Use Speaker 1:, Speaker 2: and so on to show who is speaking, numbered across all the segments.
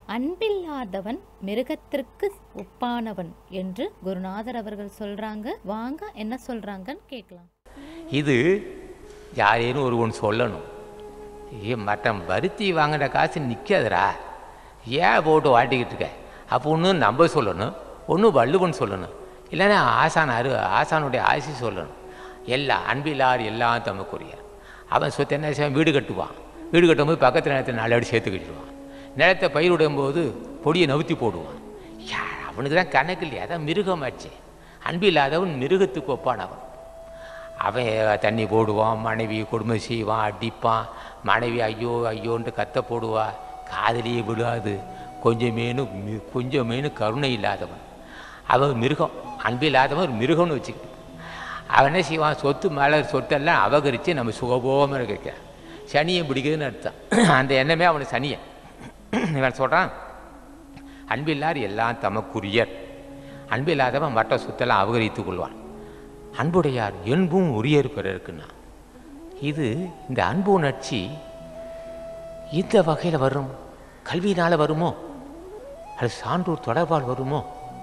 Speaker 1: அன்பில்லாதவன் மிருகத்திற்கு ஒப்பானவன் என்று குருநாதர் அவர்கள் சொல்றாங்க வாங்க என்ன சொல்றாங்கன்னு கேட்கலாம்
Speaker 2: இது யாரேனும் ஒருவன் சொல்லணும் ஏ மட்டன் பருத்தி வாங்கின காசு நிற்காதுடா ஏன் போட்டு வாட்டிக்கிட்டு இருக்க அப்போ ஒன்று நம்ப சொல்லணும் ஒன்று வள்ளுவன் சொல்லணும் இல்லைன்னா ஆசான் அரு ஆசானுடைய ஆசி சொல்லணும் எல்லாம் அன்பில்லார் எல்லாம் தமக்குரியர் அவன் சொத்து என்ன செய்வான் வீடு கட்டுவான் வீடு கட்டும்போது பக்கத்தில் நிலத்தை நாலு அடி சேர்த்து கட்டிடுவான் நிலத்தை பயிரிடும் போது பொடியை நவுத்தி போடுவான் யா அவனுக்கு தான் கணக்கு இல்லையா அதான் மிருகமாச்சு அன்பில்லாதவன் மிருகத்துக்கு ஒப்பானவன் அவன் தண்ணி போடுவான் மனைவி கொடுமை செய்வான் அடிப்பான் மனைவி ஐயோ ஐயோன்ட்டு கத்த போடுவா காதலியே விழாது கொஞ்சமேனு மி- கொஞ்சமேனு கருணை இல்லாதவன் அவன் மிருகம் அன்பில்லாதவன் ஒரு மிருகம்னு வச்சுக்கிட்டு அவன் என்ன செய்வான் சொத்து மேலே சொத்தெல்லாம் அபகரித்து நம்ம சுகபோகமாக இருக்க சனியை பிடிக்குதுன்னு அர்த்தம் அந்த எண்ணமே அவனுக்கு சனியன் இவன் சொல்கிறான் அன்பில்லார் எல்லாம் தமக்குரியர் அன்பில்லாதவன் மற்ற சொத்தெல்லாம் அபகரித்துக் கொள்வான் அன்புடையார் என்பும் உரியர் பிறருக்குன்னா இது இந்த அன்பு உணர்ச்சி இந்த வகையில் வரும் கல்வியினால் வருமோ அது சான்றோர் தொடர்பால் வருமோ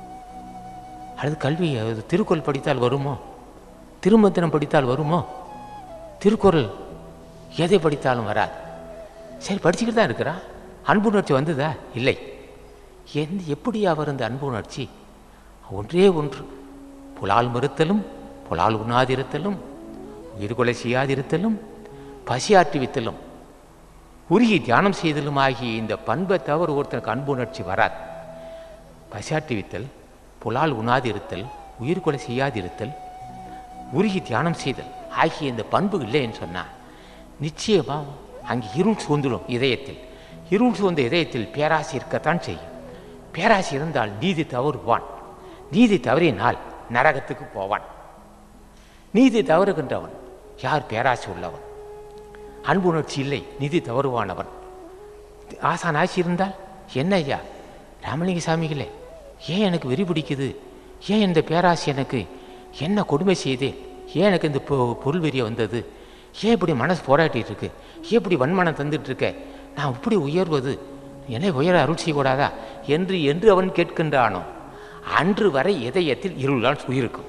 Speaker 2: அல்லது கல்வி அது திருக்குறள் படித்தால் வருமோ திருமந்திரம் படித்தால் வருமோ திருக்குறள் எதை படித்தாலும் வராது சரி படிச்சுக்கிட்டு தான் இருக்கிறான் அன்பு உணர்ச்சி வந்ததா இல்லை எந்த எப்படி அவர் அந்த அன்பு உணர்ச்சி ஒன்றே ஒன்று புலால் மறுத்தலும் புலால் உண்ணாதிருத்தலும் உயிர்கொலை செய்யாதிருத்தலும் பசியாற்றுவித்தலும் உருகி தியானம் செய்தலும் ஆகிய இந்த பண்பை தவிர ஒருத்தனுக்கு அன்பு உணர்ச்சி வராது பசியாற்றுவித்தல் புலால் உண்ணாதிருத்தல் உயிர்கொலை செய்யாதிருத்தல் உருகி தியானம் செய்தல் ஆகிய இந்த பண்பு இல்லைன்னு சொன்னால் நிச்சயமாக அங்கே இருள் சூழ்ந்துடும் இதயத்தில் இருள் சூழ்ந்த இதயத்தில் பேராசை இருக்கத்தான் செய்யும் பேராசை இருந்தால் நீதி தவறுவான் நீதி தவறினால் நரகத்துக்கு போவான் நீதி தவறுகின்றவன் யார் பேராசை உள்ளவன் அன்பு உணர்ச்சி இல்லை நீதி தவறுவானவன் ஆசான் ஆசி இருந்தால் என்ன ஐயா ராமலிங்க சாமிகளே ஏன் எனக்கு வெறி பிடிக்குது ஏன் இந்த பேராசை எனக்கு என்ன கொடுமை செய்தேன் ஏன் எனக்கு இந்த பொ- பொருள் வெறிய வந்தது ஏன் இப்படி மனசு போராட்டிட்டு இருக்கு ஏன் இப்படி வன்மனம் தந்துட்டு இருக்க நான் இப்படி உயர்வது என்னை உயர அருள் செய்யக்கூடாதா என்று என்று அவன் கேட்கின்றானோ அன்று வரை இதயத்தில் இருளால் உயிருக்கும்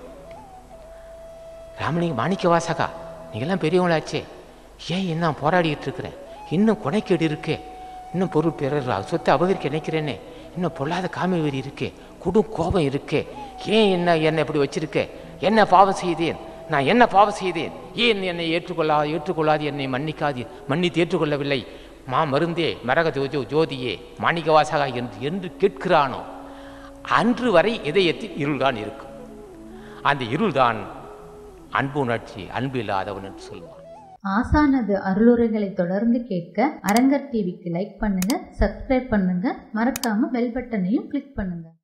Speaker 2: ராமலிங்க மாணிக்க வாசகா நீங்களாம் பெரியவங்களாச்சே ஏன் இன்னும் போராடிட்டு இருக்கிறேன் இன்னும் குணைக்கேடு இருக்கே இன்னும் பொருள் பிறர் சொத்தை அபகரிக்க நினைக்கிறேனே இன்னும் பொல்லாத காம வெறி இருக்கே குடும் கோபம் இருக்கே ஏன் என்ன என்னை இப்படி வச்சிருக்க என்ன பாவம் செய்தேன் நான் என்ன பாவம் செய்தேன் ஏன் என்னை ஏற்றுக்கொள்ளா ஏற்றுக்கொள்ளாது என்னை மன்னிக்காது மன்னித்து ஏற்றுக்கொள்ளவில்லை மா மருந்தே மரக ஜோஜோ ஜோதியே மாணிக்க வாசகா என்று என்று கேட்கிறானோ அன்று வரை இதயத்தில் இருள்தான் இருக்கும் அந்த இருள்தான் அன்பு உணர்ச்சி அன்பு இல்லாதவன் என்று சொல்வான்
Speaker 3: ஆசானது அருளுரைகளை தொடர்ந்து கேட்க அரங்கர் டிவிக்கு லைக் பண்ணுங்க சப்ஸ்கிரைப் பண்ணுங்க மறக்காம பெல் பட்டனையும் கிளிக் பண்ணுங்க